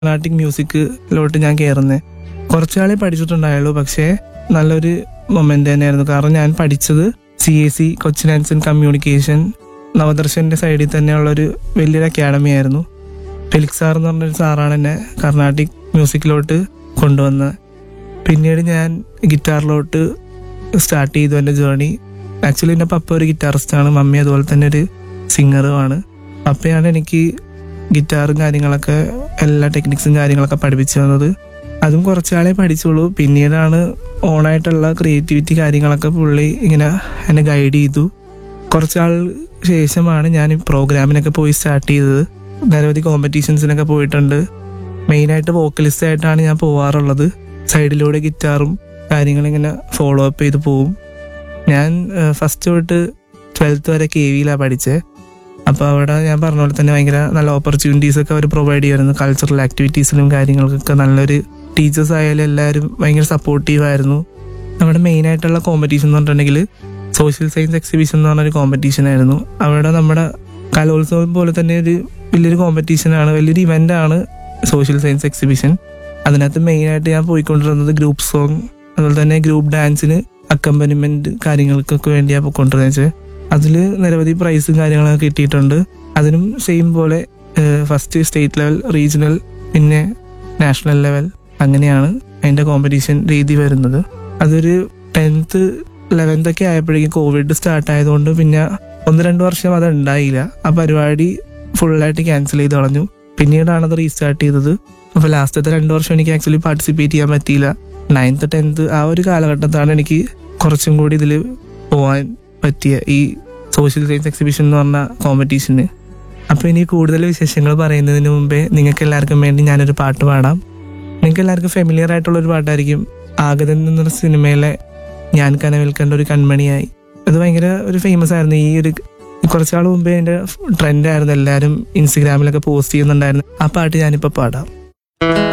കർണാട്ടിക് മ്യൂസിക്കിലോട്ട് ഞാൻ കയറുന്നത് കുറച്ചാളെ പഠിച്ചിട്ടുണ്ടായുള്ളൂ പക്ഷേ നല്ലൊരു മൊമെന്റ് തന്നെയായിരുന്നു കാരണം ഞാൻ പഠിച്ചത് C A C Cochin and communication നവദർശന്റെ സൈഡിൽ തന്നെയുള്ള ഒരു വലിയൊരു അക്കാഡമി ആയിരുന്നു ഫെലിക്സ് സാർ എന്ന് പറഞ്ഞൊരു സാറാണ് എന്നെ കർണാട്ടിക് മ്യൂസിക്കിലോട്ട് കൊണ്ടുവന്നത് പിന്നീട് ഞാൻ ഗിറ്റാറിലോട്ട് സ്റ്റാർട്ട് ചെയ്തു എൻ്റെ ജേർണി ആക്ച്വലി എൻ്റെ പപ്പ ഒരു ഗിറ്റാറിസ്റ്റാണ് മമ്മി അതുപോലെ തന്നെ ഒരു സിംഗറുമാണ് പപ്പയാണ് എനിക്ക് ഗിറ്റാറും കാര്യങ്ങളൊക്കെ എല്ലാ ടെക്നിക്സും കാര്യങ്ങളൊക്കെ പഠിപ്പിച്ചു തന്നത് അതും കുറച്ചാളെ പഠിച്ചുള്ളൂ പിന്നീടാണ് ഓണായിട്ടുള്ള ക്രിയേറ്റിവിറ്റി കാര്യങ്ങളൊക്കെ പുള്ളി ഇങ്ങനെ എന്നെ ഗൈഡ് ചെയ്തു കുറച്ചാൾ ശേഷമാണ് ഞാൻ ഈ പ്രോഗ്രാമിനൊക്കെ പോയി സ്റ്റാർട്ട് ചെയ്തത് നിരവധി കോമ്പറ്റീഷൻസിനൊക്കെ പോയിട്ടുണ്ട് മെയിനായിട്ട് വോക്കലിസ്റ്റ് ആയിട്ടാണ് ഞാൻ പോവാറുള്ളത് സൈഡിലൂടെ ഗിറ്റാറും കാര്യങ്ങളും ഇങ്ങനെ ഫോളോ അപ്പ് ചെയ്ത് പോവും ഞാൻ ഫസ്റ്റ് തൊട്ട് ട്വൽത്ത് വരെ കെ വിയിലാണ് പഠിച്ചത് അപ്പോൾ അവിടെ ഞാൻ പറഞ്ഞ പോലെ തന്നെ ഭയങ്കര നല്ല ഓപ്പർച്യൂണിറ്റീസ് ഒക്കെ അവർ പ്രൊവൈഡ് ചെയ്യുമായിരുന്നു കൾച്ചറൽ ആക്ടിവിറ്റീസിലും കാര്യങ്ങൾക്കൊക്കെ നല്ലൊരു ടീച്ചേഴ്സ് ആയാലും എല്ലാവരും ഭയങ്കര സപ്പോർട്ടീവ് ആയിരുന്നു നമ്മുടെ മെയിൻ ആയിട്ടുള്ള കോമ്പറ്റീഷൻ എന്ന് പറഞ്ഞിട്ടുണ്ടെങ്കിൽ സോഷ്യൽ സയൻസ് എക്സിബിഷൻ എന്ന് പറഞ്ഞൊരു കോമ്പറ്റീഷൻ ആയിരുന്നു അവിടെ നമ്മുടെ കലോത്സവം പോലെ തന്നെ ഒരു വലിയൊരു കോമ്പറ്റീഷനാണ് വലിയൊരു ഇവന്റ് ആണ് സോഷ്യൽ സയൻസ് എക്സിബിഷൻ അതിനകത്ത് മെയിനായിട്ട് ഞാൻ പോയിക്കൊണ്ടിരുന്നത് ഗ്രൂപ്പ് സോങ് അതുപോലെ തന്നെ ഗ്രൂപ്പ് ഡാൻസിന് അക്കമ്പനിമെന്റ് കാര്യങ്ങൾക്കൊക്കെ വേണ്ടിയാണ് പോയിക്കൊണ്ടിരുന്നത് അതിൽ നിരവധി പ്രൈസും കാര്യങ്ങളൊക്കെ കിട്ടിയിട്ടുണ്ട് അതിനും സെയിം പോലെ ഫസ്റ്റ് സ്റ്റേറ്റ് ലെവൽ റീജിയണൽ പിന്നെ നാഷണൽ ലെവൽ അങ്ങനെയാണ് അതിൻ്റെ കോമ്പറ്റീഷൻ രീതി വരുന്നത് അതൊരു ടെൻത്ത് ലെവൻത്ത് ഒക്കെ ആയപ്പോഴേക്കും കോവിഡ് സ്റ്റാർട്ട് ആയതുകൊണ്ട് പിന്നെ ഒന്ന് രണ്ട് വർഷം അത് ഉണ്ടായില്ല ആ പരിപാടി ഫുള്ളായിട്ട് ക്യാൻസൽ ചെയ്ത് കളഞ്ഞു പിന്നീടാണ് അത് റീസ്റ്റാർട്ട് ചെയ്തത് അപ്പോൾ ലാസ്റ്റത്തെ രണ്ട് വർഷം എനിക്ക് ആക്ച്വലി പാർട്ടിസിപ്പേറ്റ് ചെയ്യാൻ പറ്റിയില്ല നയൻത്ത് ടെൻത്ത് ആ ഒരു കാലഘട്ടത്താണ് എനിക്ക് കുറച്ചും കൂടി ഇതിൽ പോകാൻ പറ്റിയ ഈ സോഷ്യൽ സയൻസ് എക്സിബിഷൻ എന്ന് പറഞ്ഞ കോമ്പറ്റീഷന് അപ്പോൾ ഇനി കൂടുതൽ വിശേഷങ്ങൾ പറയുന്നതിന് മുമ്പേ നിങ്ങൾക്ക് എല്ലാവർക്കും വേണ്ടി ഞാനൊരു പാട്ട് പാടാം നിങ്ങൾക്ക് എല്ലാവർക്കും ഫെമിലിയർ ആയിട്ടുള്ള ഒരു പാട്ടായിരിക്കും ആഗതൻ എന്നൊരു സിനിമയിലെ ഞാൻ കനവിൽ കണ്ട ഒരു കൺമണിയായി അത് ഭയങ്കര ഒരു ഫേമസ് ആയിരുന്നു ഈ ഒരു കുറച്ചാൾ മുമ്പേ എൻ്റെ ട്രെൻഡ് ആയിരുന്നു എല്ലാവരും ഇൻസ്റ്റഗ്രാമിലൊക്കെ പോസ്റ്റ് ചെയ്യുന്നുണ്ടായിരുന്നു ആ പാട്ട് ഞാനിപ്പോൾ പാടാം